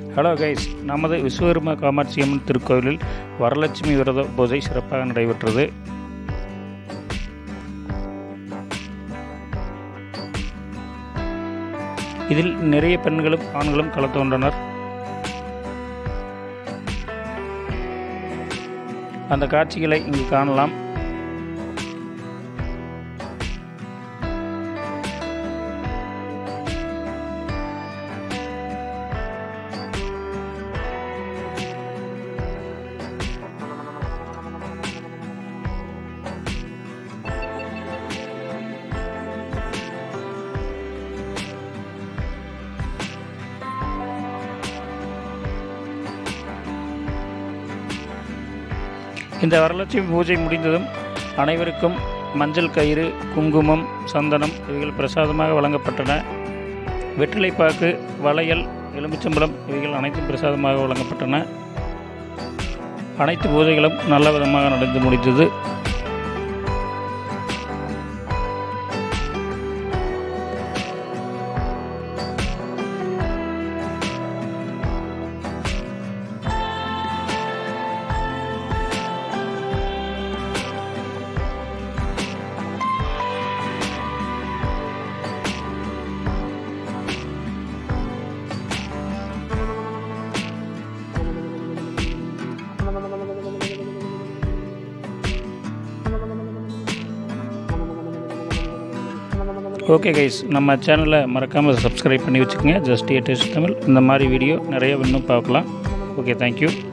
hello guys நமது விஸ்வகர்மா காமாட்சி அம்மன் திருக்கோயிலில் வரலட்சுமி விரத பூஜை சிறப்பாக நடைபெற்றது இதில் நிறைய பெண்களும் ஆண்களும் கலந்து கொண்டனர் அந்த காட்சிகளை இங்கு காணலாம் இந்த வரலட்சுமி பூஜை முடிந்ததும் அனைவருக்கும் மஞ்சள் கயிறு குங்குமம் சந்தனம் இவைகள் பிரசாதமாக வழங்கப்பட்டன வெற்றிலைப்பாக்கு வளையல் எலுமிச்சம்பழம் இவைகள் அனைத்தும் பிரசாதமாக வழங்கப்பட்டன அனைத்து பூஜைகளும் நல்ல விதமாக நடந்து முடிந்தது ஓகே கைஸ் நம்ம சேனலை மறக்காமல் சப்ஸ்கிரைப் பண்ணி வச்சுக்கோங்க ஜஸ்ட் ஏ டெஸ்ட் தமிழ் இந்த மாதிரி வீடியோ நிறைய இன்னும் பார்க்கலாம் ஓகே தேங்க்யூ